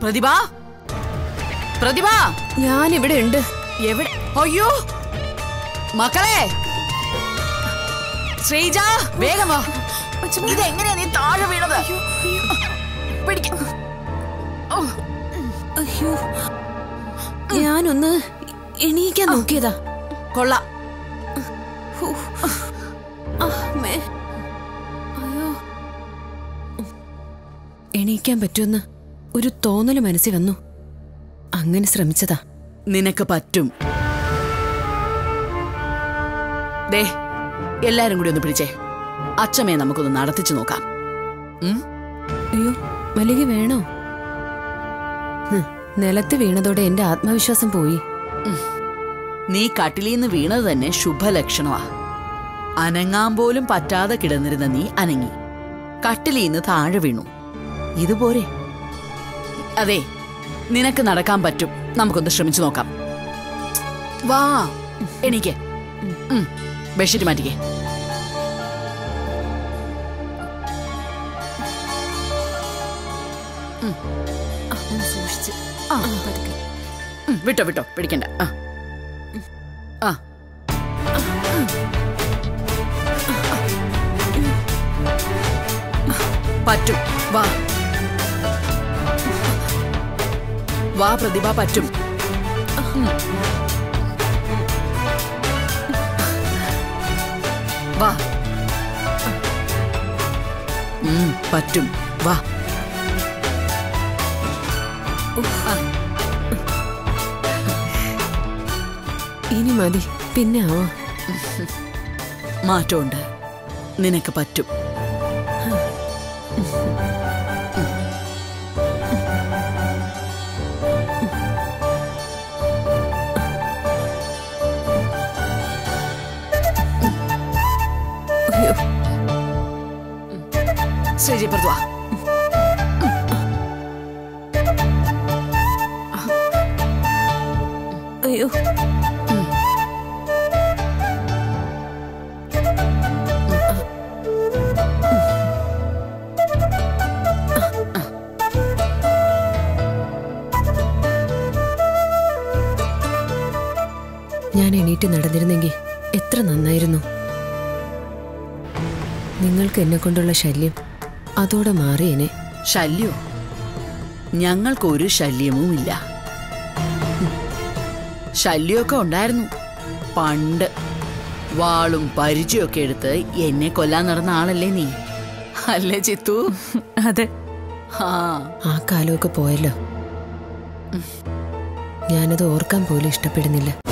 പ്രതിഭ പ്രതിഭ ഞാൻ ഇവിടെ ഉണ്ട് എവിടെ അയ്യോ മക്കളെ ശ്രീജ വേഗം വാ ഇതെങ്ങനെയാ നീ താഴെ വീണത് പിടിക്ക ഓ, അയ്യോ ഞാനൊന്ന് എണീക്കാൻ നോക്കിയതാ കൊള്ളാം ആ, മേ. അയ്യോ എണീക്കാൻ പറ്റുമെന്ന് ഒരു തോന്നല് മനസ്സിൽ വന്നു അങ്ങനെ ശ്രമിച്ചതാ നിനക്ക് പറ്റും ദേ എല്ലാരും കൂടി ഒന്ന് പിടിച്ചേ അച്ഛമ്മയെ നമുക്കൊന്ന് നടത്തിച്ചു നോക്കാം ഉം? അയ്യോ മല്ലിക വേണോ ഹ്, നിലത്ത് വീണതോടെ എന്റെ ആത്മവിശ്വാസം പോയി നീ കട്ടിലീന്ന് വീണത് തന്നെ ശുഭലക്ഷണമാ അനങ്ങാൻ പോലും പറ്റാതെ കിടന്നിരുന്ന നീ അനങ്ങി കട്ടിലീന്ന് താഴെ വീണു ഇതുപോരെ അതെ നിനക്ക് നടക്കാൻ പറ്റും നമുക്കൊന്ന് ശ്രമിച്ചു നോക്കാം വാ എനിക്ക് ബെഡ്ഷീറ്റ് മാറ്റിക്കേ ആ, ഒന്ന് സൂക്ഷിച്ച് ആ. പതുക്കെ. ഉം, വിട്ടോ വിട്ടോ പിടിക്കണ്ട ആ ആ പറ്റും വാ വാ പ്രതിഭ പറ്റും ഉം. വാ ഉം, പറ്റും വാ ആ ഇനി മതി പിന്നെ ആവാം മാറ്റമുണ്ട് നിനക്ക് പറ്റും അയ്യോ ശ്രീജി പ്രദ്വാ അയ്യോ ഞാൻ എണീറ്റ് നടന്നിരുന്നെങ്കിൽ എത്ര നന്നായിരുന്നു നിങ്ങൾക്ക് എന്നെ കൊണ്ടുള്ള ശല്യം അതോടെ മാറിയേനെ ശല്യോ ഞങ്ങൾക്കൊരു ശല്യവുമില്ല ശല്യമൊക്കെ ഉണ്ടായിരുന്നു പണ്ട് വാളും പരിചയമൊക്കെ എടുത്ത് എന്നെ കൊല്ലാൻ നടന്ന ആളല്ലേ നീ അല്ലേ ചിത്തു അതെ ആ ആ കാലമൊക്കെ പോയല്ലോ ഞാനത് ഓർക്കാൻ പോലും ഇഷ്ടപ്പെടുന്നില്ല